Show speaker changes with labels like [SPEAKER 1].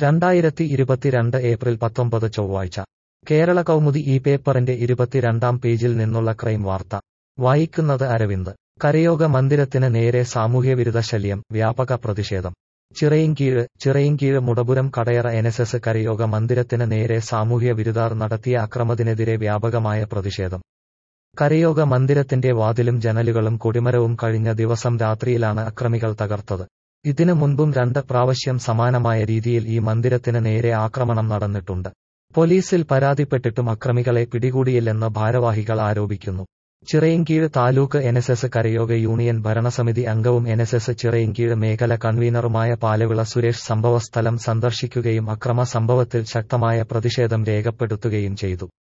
[SPEAKER 1] രണ്ടായിരത്തി ഇരുപത്തിരണ്ട് ഏപ്രിൽ പത്തൊമ്പത് ചൊവ്വാഴ്ച കേരള കൗമുദി ഈ പേപ്പറിന്റെ ഇരുപത്തിരണ്ടാം പേജിൽ നിന്നുള്ള ക്രൈം വാർത്ത വായിക്കുന്നത് അരവിന്ദ് കരയോഗ മന്ദിരത്തിന് നേരെ സാമൂഹ്യവിരുദ്ധ ശല്യം വ്യാപക പ്രതിഷേധം ചിറയിൻകീഴ് ചിറയിൻകീഴ് മുടപുരം കടയറ എൻഎസ്എസ് കരയോഗ മന്ദിരത്തിന് നേരെ സാമൂഹ്യ വിരുദ്ധർ നടത്തിയ അക്രമത്തിനെതിരെ വ്യാപകമായ പ്രതിഷേധം കരയോഗ മന്ദിരത്തിന്റെ വാതിലും ജനലുകളും കൊടിമരവും കഴിഞ്ഞ ദിവസം രാത്രിയിലാണ് അക്രമികൾ തകർത്തത് ഇതിനു മുൻപും രണ്ട് പ്രാവശ്യം സമാനമായ രീതിയിൽ ഈ മന്ദിരത്തിന് നേരെ ആക്രമണം നടന്നിട്ടുണ്ട് പോലീസിൽ പരാതിപ്പെട്ടിട്ടും അക്രമികളെ പിടികൂടിയില്ലെന്ന് ഭാരവാഹികൾ ആരോപിക്കുന്നു ചിറയിൻകീഴ് താലൂക്ക് എൻഎസ്എസ് കരയോഗ യൂണിയൻ ഭരണസമിതി അംഗവും എൻഎസ്എസ് ചിറയിൻകീഴ് മേഖല കൺവീനറുമായ പാലവിള സുരേഷ് സംഭവസ്ഥലം സന്ദർശിക്കുകയും അക്രമ സംഭവത്തിൽ ശക്തമായ പ്രതിഷേധം രേഖപ്പെടുത്തുകയും ചെയ്തു